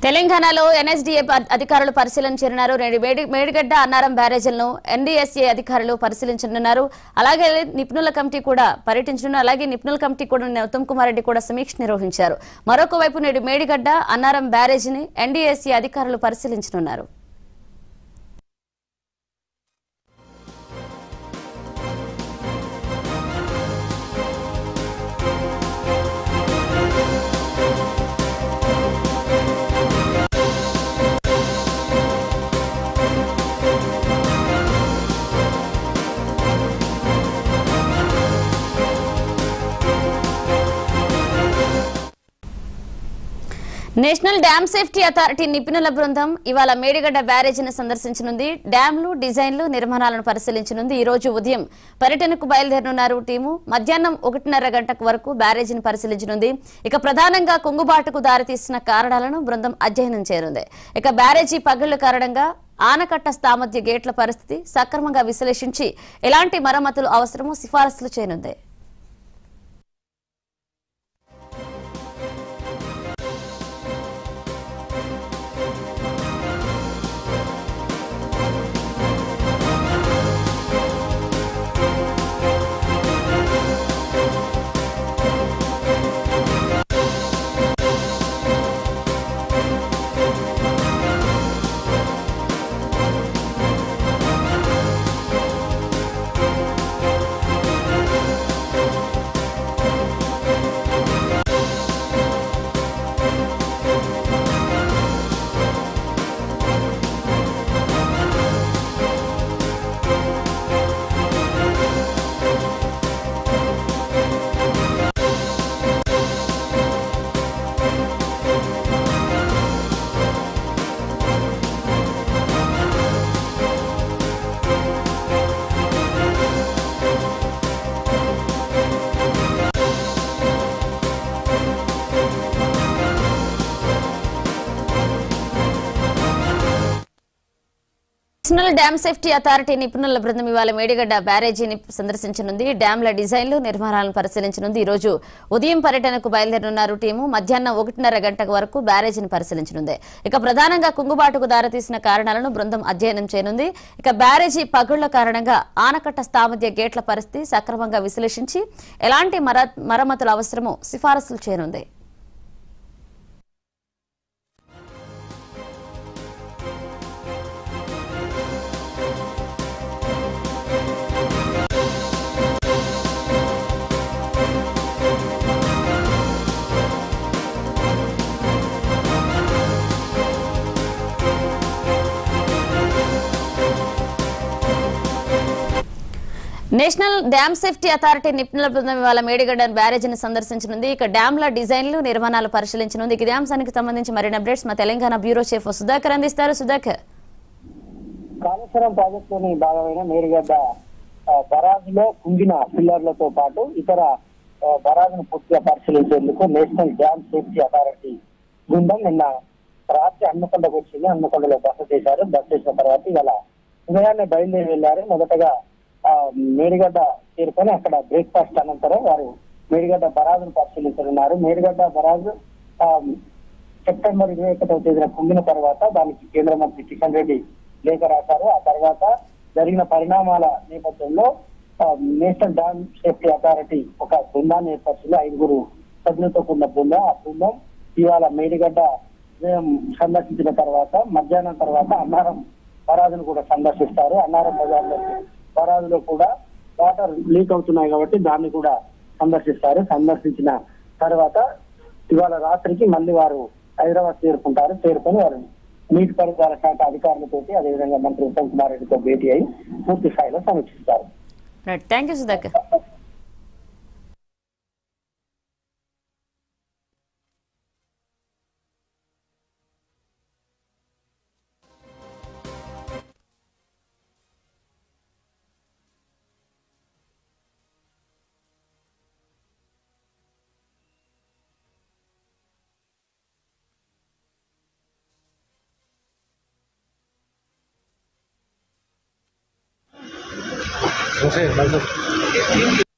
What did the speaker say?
తెలంగాణలో ఎన్ఎస్డీఏ ప- అధికారులు పరిశీలన చేరినారు రెండు మేడి- మేడిగడ్డ అన్నారం బ్యారేజీలను ఎన్డీఎస్ఏ అధికారులు పరిశీలించనున్నారు అలాగే నిపుణుల కమిటీ కూడా పర్యటించనున్నారు అలాగే నిపుణుల కమిటీ కూడా నిన్న ఉత్తమ్ కుమార్ రెడ్డి కూడా సమీక్ష నిర్వహించారు మరొక వైపు నేడు మేడిగడ్డ అన్నారం బ్యారేజీని ఎన్డీఎస్ఏ అధికారులు పరిశీలించనున్నారు నేషనల్ డ్యామ్ సేఫ్టీ అథారిటీ నిపుణుల బృందం ఇవాళ మేడిగడ్డ బ్యారేజీని సందర్శించనుంది డ్యాంలు డిజైన్లు నిర్మాణాలను పరిశీలించనుంది ఈ రోజు ఉదయం పర్యటనకు బయలుదేరనున్నారు టీము మధ్యాహ్నం ఒకటిన్నర గంటకు వరకు బ్యారేజీని పరిశీలించనుంది ఇక ప్రధానంగా కుంగుబాటుకు దారితీసిన కారణాలను బృందం అధ్యయనం చేయనుంది ఇక బ్యారేజీ పగుళ్ల కారణంగా ఆనకట్ట స్థామధ్య గేట్ల పరిస్థితి సక్రమంగా విశ్లేషించి ఎలాంటి మరమ్మతులు అవసరమో సిఫారసులు చేయనుంది నేషనల్ డ్యామ్ సేఫ్టీ అథారిటీ నిపుణుల బృందం ఇవాళ మేడిగడ్డ బ్యారేజీని సందర్శించనుంది డ్యాంల డిజైన్లు నిర్మాణాలను పరిశీలించనుంది ఈ రోజు ఉదయం పర్యటనకు బయలుదేరనున్నారు టీము మధ్యాహ్నం ఒకటిన్నర గంట వరకు బ్యారేజీని పరిశీలించనుంది ఇక ప్రధానంగా కుంగుబాటుకు దారితీసిన కారణాలను బృందం అధ్యయనం చేయనుంది ఇక బ్యారేజీ పగుళ్ల కారణంగా ఆనకట్ట స్థామధ్య గేట్ల పరిస్థితి సక్రమంగా విశ్లేషించి ఎలాంటి మర- మరమ్మతులు అవసరమో సిఫారసులు చేయనుంది నేషనల్ డ్యామ్ సేఫ్టీ అథారిటీ నిపుణుల బృందం ఇవాళ మేడిగడ్డ బ్యారేజీని సందర్శించనుంది ఇక డ్యాంల డిజైన్లు నిర్మాణాలు పరిశీలించనుంది ఇక ఇదే అంశానికి సంబంధించి మరిన్ని అప్డేట్స్ మా తెలంగాణ బ్యూరో చీఫ్ సుధాకర్ అందిస్తారు సుధాకర్ కాళేశ్వరం ప్రాజెక్టులోని భాగమైన మేడిగడ్డ ఆ, బరాజులో కుంగిన పిల్లర్లతో పాటు ఇతర ఆ, బరాజును పూర్తిగా పరిశీలించేందుకు నేషనల్ డ్యామ్ సేఫ్టీ అథారిటీ బృందం నిన్న రాత్రి హన్మకొండకు వచ్చింది హన్మకొండలో బస చేశారు బస చేసిన తర్వాత ఇవాళ ఉదయాన్నే బయలుదేరి వెళ్లారు మొదటగా ఆ, మేడిగడ్డ చేరుకొని అక్కడ బ్రేక్ఫాస్ట్ అనంతరం వారు మేడిగడ్డ బరాజును పరిశీలించనున్నారు మేడిగడ్డ బరాజు ఆ, సెప్టెంబర్ ఇరవై ఒకటవ తేదీన కుంగిన తర్వాత దానికి కేంద్ర మంత్రి కిషన్ రెడ్డి లేఖ రాశారు ఆ తర్వాత జరిగిన పరిణామాల నేపథ్యంలో ఆ, నేషనల్ డ్యామ్ సేఫ్టీ అథారిటీ ఒక బృందాన్ని ఏర్పరిచింది ఐదుగురు సభ్యులతో కూడిన బృందం ఆ బృందం ఇవాళ మేడిగడ్డ ఉదయం సందర్శించిన తర్వాత మధ్యాహ్నం తర్వాత అన్నారం పరాదును కూడా సందర్శిస్తారు అన్నారం బజార్లో పరాదులో కూడా వాటర్ లీక్ అవుతున్నాయి కాబట్టి దాన్ని కూడా సందర్శిస్తారు సందర్శించిన తర్వాత ఇవాళ రాత్రికి మళ్ళీ వారు హైదరాబాద్ చేరుకుంటారు చేరుకొని వారు నీటిపారుదల శాఖ అధికారులతోటి అదేవిధంగా మంత్రి ఉత్తమ్ కుమార్ రెడ్డితో భేటీ అయి పూర్తి స్థాయిలో సమీక్షిస్తారు right thank you Sudhakar Okay,